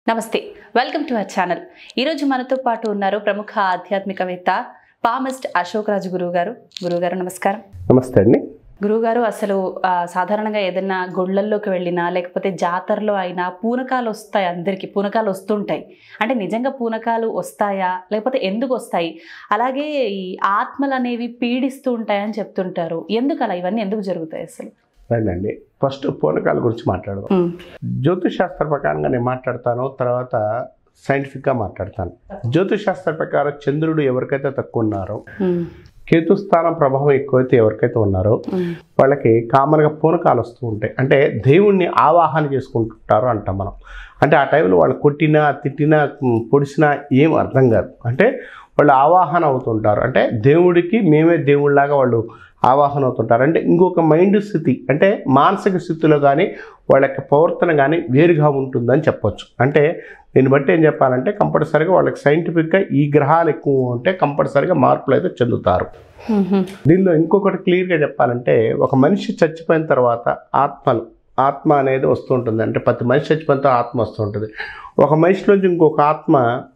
నమస్తే welcome to our channel ఈరోజు మనతో పాటు ఉన్నారు ప్రముఖ ఆధ్యాత్మికవేత్త పామిస్ట్ అశోక్ రాజు గురువు గారు గురువు గారు నమస్కారం నమస్తే అండి గురువుగారు అసలు ఆ, సాధారణంగా ఏదైనా గుళ్ళల్లోకి వెళ్ళినా లేకపోతే జాతరలో అయినా పూనకాలు వస్తాయి అందరికీ పూనకాలు వస్తుంటాయి అంటే నిజంగా పూనకాలు వస్తాయా లేకపోతే ఎందుకు వస్తాయి అలాగే ఈ ఆత్మలు అనేవి పీడిస్తూ ఉంటాయని చెప్తుంటారు ఎందుకు అలా ఇవన్నీ ఎందుకు జరుగుతాయి అసలు రండి ఫస్ట్ పూనకాల గురించి మాట్లాడదాం ఉమ్, జ్యోతిష్ శాస్త్ర ప్రకారంగా నేను మాట్లాడతాను తర్వాత సైంటిఫిక్గా మాట్లాడతాను జ్యోతిష్ శాస్త్ర ప్రకారం చంద్రుడు ఎవరికైతే తక్కువ ఉన్నారో ఉమ్, కేతుస్థానం ప్రభావం ఎక్కువైతే ఎవరికైతే ఉన్నారో ఉమ్, వాళ్ళకి కామన్గా పూనకాలు వస్తూ ఉంటాయి అంటే దేవుణ్ణి ఆవాహన చేసుకుంటుంటారు అంటాం మనం అంటే ఆ టైంలో వాళ్ళు కొట్టినా తిట్టినా ఉమ్, పొడిచినా ఏం అర్థం కాదు అంటే వాళ్ళు ఆవాహన అవుతుంటారు అంటే దేవుడికి మేమే దేవుళ్ళలాగా వాళ్ళు ఆవాహన అవుతుంటారు అంటే ఇంకొక మైండ్ స్థితి అంటే మానసిక స్థితిలో కానీ వాళ్ళ యొక్క ప్రవర్తన కానీ వేరుగా ఉంటుందని చెప్పొచ్చు అంటే దీన్ని బట్టి ఏం చెప్పాలంటే కంపల్సరీగా వాళ్ళకి సైంటిఫిక్గా ఈ గ్రహాలు ఎక్కువ ఉంటే కంపల్సరీగా మార్పులు అయితే చెందుతారు ఉమ్, ఉమ్, దీనిలో ఇంకొకటి క్లియర్గా చెప్పాలంటే ఒక మనిషి చచ్చిపోయిన తర్వాత ఆత్మలు ఆత్మ అనేది వస్తుంటుంది అంటే ప్రతి మనిషి చచ్చిపోయిన తర్వాత ఆత్మ వస్తుంటుంది ఒక మనిషిలోంచి ఇంకొక ఆత్మ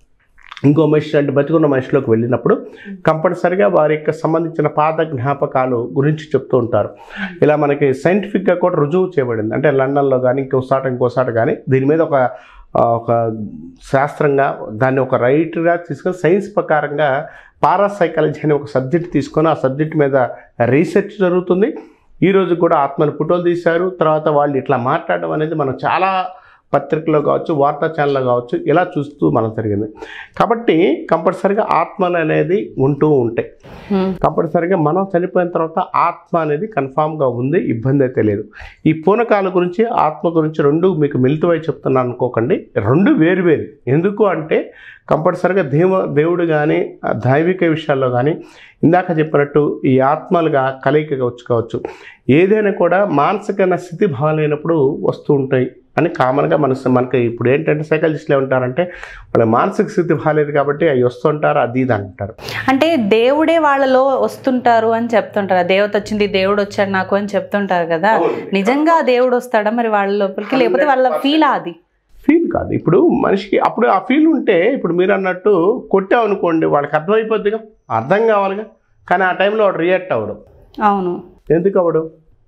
ఇంకో మనిషి అంటే బతికున్న మనిషిలోకి వెళ్ళినప్పుడు కంపల్సరిగా వారి యొక్క సంబంధించిన పాత జ్ఞాపకాలు గురించి చెప్తూ ఉంటారు ఇలా మనకి సైంటిఫిక్గా కూడా రుజువు చేయబడింది అంటే లండన్లో కానీ ఇంకోసాట ఇంకోసాట కానీ దీని మీద ఒక ఆ, ఒక శాస్త్రంగా దాన్ని ఒక రైటర్గా తీసుకొని సైన్స్ ప్రకారంగా పారాసైకాలజీ అనే ఒక సబ్జెక్ట్ తీసుకొని ఆ సబ్జెక్ట్ మీద రీసెర్చ్ జరుగుతుంది ఈ రోజు కూడా ఆత్మలు ఫోటోలు తీశారు తర్వాత వాళ్ళు ఇట్లా మాట్లాడడం అనేది మనం చాలా పత్రికలో కావచ్చు వార్తా ఛానల్లో కావచ్చు ఇలా చూస్తూ మనం జరిగింది కాబట్టి కంపల్సరిగా ఆత్మలు అనేది ఉంటూ ఉంటాయి ఉమ్, కంపల్సరిగా మనం చనిపోయిన తర్వాత ఆత్మ అనేది కన్ఫామ్గా ఉంది ఇబ్బంది అయితే లేదు ఈ పూనకాల గురించి ఆత్మ గురించి రెండు మీకు మిళితమై చెప్తున్నాను అనుకోకండి రెండు వేరు వేరు ఎందుకు అంటే కంపల్సరిగా దేవ దేవుడు కానీ దైవిక విషయాల్లో కానీ ఇందాక చెప్పినట్టు ఈ ఆత్మలుగా కలయిక కావచ్చు కావచ్చు ఏదైనా కూడా మానసిక స్థితి బాగాలేనప్పుడు వస్తూ ఉంటాయి అని కామన్గా మన మనకి ఇప్పుడు ఏంటంటే సైకాలజిస్టులు ఏమంటారంటే వాళ్ళ మానసిక స్థితి బాగాలేదు కాబట్టి అవి వస్తుంటారు అది ఇది అంటారు అంటే దేవుడే వాళ్ళలో వస్తుంటారు అని చెప్తుంటారు దేవత వచ్చింది దేవుడు వచ్చాడు నాకు అని చెప్తుంటారు కదా నిజంగా ఆ దేవుడు వస్తాడా మరి వాళ్ళ లోపలికి లేకపోతే వాళ్ళ ఫీల్ అది ఫీల్ కాదు ఇప్పుడు మనిషికి అప్పుడు ఆ ఫీల్ ఉంటే ఇప్పుడు మీరు అన్నట్టు కొట్టామనుకోండి వాళ్ళకి అర్థమైపోద్దిగా అర్థం కావాలిగా కానీ ఆ టైంలో వాడు రియాక్ట్ అవ్వడు అవును ఎందుకు అవ్వడు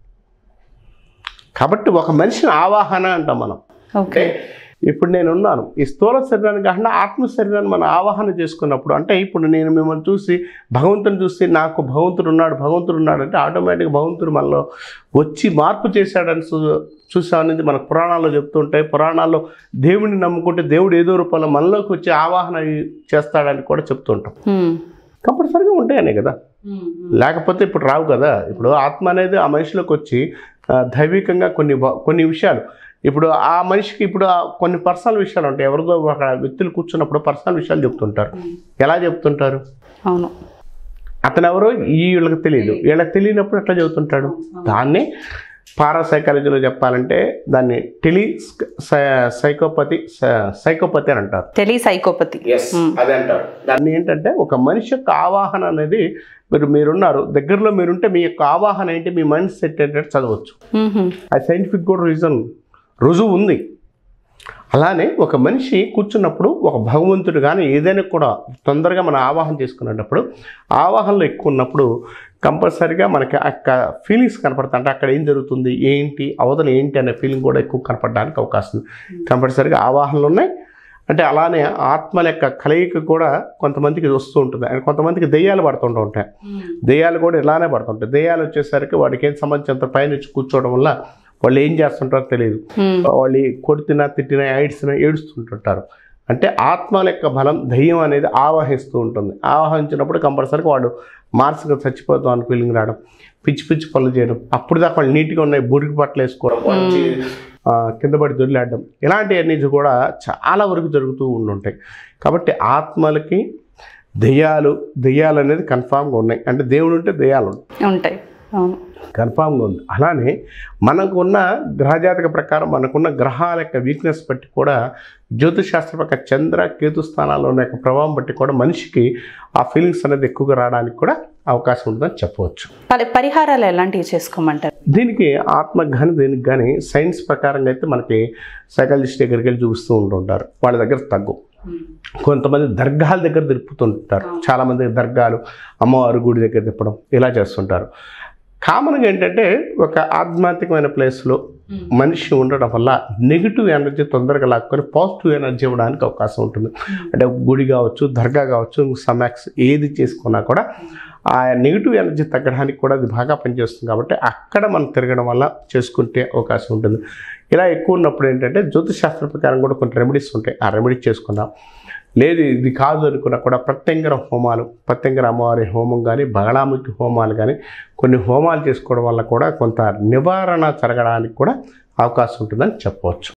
కాబట్టి ఒక మనిషిని ఆవాహన అంటాం మనం ఓకే ఇప్పుడు నేను ఉన్నాను ఈ స్థూల శరీరాన్ని కాకుండా ఆత్మ శరీరాన్ని మనం ఆవాహన చేసుకున్నప్పుడు అంటే ఇప్పుడు నేను మిమ్మల్ని చూసి భగవంతుని చూసి నాకు భగవంతుడు ఉన్నాడు భగవంతుడు ఉన్నాడు అంటే ఆటోమేటిక్గా భగవంతుడు మనలో వచ్చి మార్పు చేశాడని చూ చూసామనేది మన పురాణాల్లో చెప్తుంటాయి పురాణాల్లో దేవుడిని నమ్ముకుంటే దేవుడు ఏదో రూపంలో మనలోకి వచ్చి ఆవాహన చేస్తాడని కూడా చెప్తుంటాం ఉమ్, కంపల్సరీగా ఉంటాయనే కదా ఉమ్, లేకపోతే ఇప్పుడు రావు కదా ఇప్పుడు ఆత్మ అనేది ఆ మనిషిలోకి వచ్చి ఆ, దైవికంగా కొన్ని బ- కొన్ని విషయాలు ఇప్పుడు ఆ మనిషికి ఇప్పుడు ఆ కొన్ని పర్సనల్ విషయాలు ఉంటాయి ఎవరిదో ఒక వ్యక్తులు కూర్చున్నప్పుడు పర్సనల్ విషయాలు చెప్తుంటారు ఎలా చెప్తుంటారు అవును అతను ఎవరో ఈ వీళ్ళకి తెలియదు వీళ్ళకి తెలియనప్పుడు ఎట్లా చెబుతుంటాడు దాన్ని పారాసైకాలజీలో చెప్పాలంటే దాన్ని టెలి సైకోపతి సైకోపతి అని అంటారు తెలి సైకోపతి ఉమ్, అదే అంటారు దాన్ని ఏంటంటే ఒక మనిషి యొక్క ఆవాహన అనేది మీరు మీరున్నారు దగ్గరలో మీరుంటే మీ యొక్క ఆవాహన ఏంటి మీ మైండ్ సెట్ ఏంటంటే చదవచ్చు ఉహుం, అది సైంటిఫిక్ కూడా రీజన్ రుజువు ఉంది అలానే ఒక మనిషి కూర్చున్నప్పుడు ఒక భగవంతుడు కానీ ఏదైనా కూడా తొందరగా మనం ఆవాహన చేసుకునేటప్పుడు ఆవాహనలో ఎక్కువ ఉన్నప్పుడు కంపల్సరీగా మనకి అక్క ఫీలింగ్స్ కనపడతాయి అంటే అక్కడ ఏం జరుగుతుంది ఏంటి అవతల ఏంటి అనే ఫీలింగ్ కూడా ఎక్కువ కనపడడానికి అవకాశం ఉంది కంపల్సరీగా ఆవాహనలు ఉన్నాయి అంటే అలానే ఆత్మల యొక్క కలయిక కూడా కొంతమందికి వస్తూ ఉంటుంది అండ్ కొంతమందికి దెయ్యాలు పడుతుంటూ ఉంటాయి దెయ్యాలు కూడా ఇలానే పడుతుంటాయి దెయ్యాలు వచ్చేసరికి వాడికి ఏం సంబంధించినంత పైన వచ్చి కూర్చోవడం వల్ల వాళ్ళు ఏం చేస్తుంటారో తెలియదు ఉమ్, వాళ్ళు కొడుతున్నా తిట్టినా ఏడ్చినా ఏడుస్తుంటుంటారు అంటే ఆత్మల యొక్క బలం దయ్యం అనేది ఆవాహిస్తూ ఉంటుంది ఆవాహించినప్పుడు కంపల్సరీగా వాడు మానసిక చచ్చిపోతాం అని ఫీలింగ్ రావడం పిచ్చి పిచ్చి పనులు చేయడం అప్పుడు దాకా వాళ్ళు నీట్గా ఉన్నాయి బురికి బట్టలు వేసుకోవడం వచ్చి, ఆ, కింద పడి దొరిలాడడం ఇలాంటివన్నీ కూడా చాలా వరకు జరుగుతూ ఉండుంటాయి కాబట్టి ఆత్మలకి దెయ్యాలు దెయ్యాలు అనేది కన్ఫామ్గా ఉన్నాయి అంటే దేవుడు ఉంటే దెయ్యాలు ఉంటాయి ఉంటాయి అవును కన్ఫామ్గా ఉంది అలానే మనకున్న గ్రహజాతక ప్రకారం మనకున్న గ్రహాల యొక్క వీక్నెస్ బట్టి కూడా జ్యోతిష్ శాస్త్ర ప్రకారం చంద్ర కేతు స్థానాల్లో ఉన్న యొక్క ప్రభావం బట్టి కూడా మనిషికి ఆ ఫీలింగ్స్ అనేది ఎక్కువగా రావడానికి కూడా అవకాశం ఉంటుందని చెప్పవచ్చు పరి- పరిహారాలు ఎలాంటివి చేసుకోమంటారు దీనికి ఆత్మకు కానీ దీనికి కానీ సైన్స్ ప్రకారంగా అయితే మనకి సైకాలజిస్ట్ దగ్గరికి వెళ్ళి చూపిస్తూ ఉంటుంటారు వాళ్ళ దగ్గర తగ్గు కొంతమంది దర్గాల దగ్గర తిప్పుతుంటారు చాలామంది దర్గాలు అమ్మవారి గుడి దగ్గర తిప్పడం ఇలా చేస్తుంటారు కామన్గా ఏంటంటే ఒక ఆధ్యాత్మికమైన ప్లేస్లో మనిషి ఉండడం వల్ల నెగిటివ్ ఎనర్జీ తొందరగా లాక్కొని పాజిటివ్ ఎనర్జీ ఇవ్వడానికి అవకాశం ఉంటుంది అంటే గుడి కావచ్చు దర్గా కావచ్చు సమాక్స్ ఏది చేసుకున్నా కూడా ఆ నెగిటివ్ ఎనర్జీ తగ్గడానికి కూడా అది బాగా పనిచేస్తుంది కాబట్టి అక్కడ మనం తిరగడం వల్ల చేసుకుంటే అవకాశం ఉంటుంది ఇలా ఎక్కువ ఉన్నప్పుడు ఏంటంటే జ్యోతిష్ శాస్త్ర ప్రకారం కూడా కొన్ని రెమెడీస్ ఉంటాయి ఆ రెమెడీస్ చేసుకుందాం లేదు ఇది కాదు అనుకున్నా కూడా ప్రత్యంగర హోమాలు ప్రత్యంగర అమ్మవారి హోమం కానీ బగళాముఖి హోమాలు కానీ కొన్ని హోమాలు చేసుకోవడం వల్ల కూడా కొంత నివారణ జరగడానికి కూడా అవకాశం ఉంటుందని చెప్పవచ్చు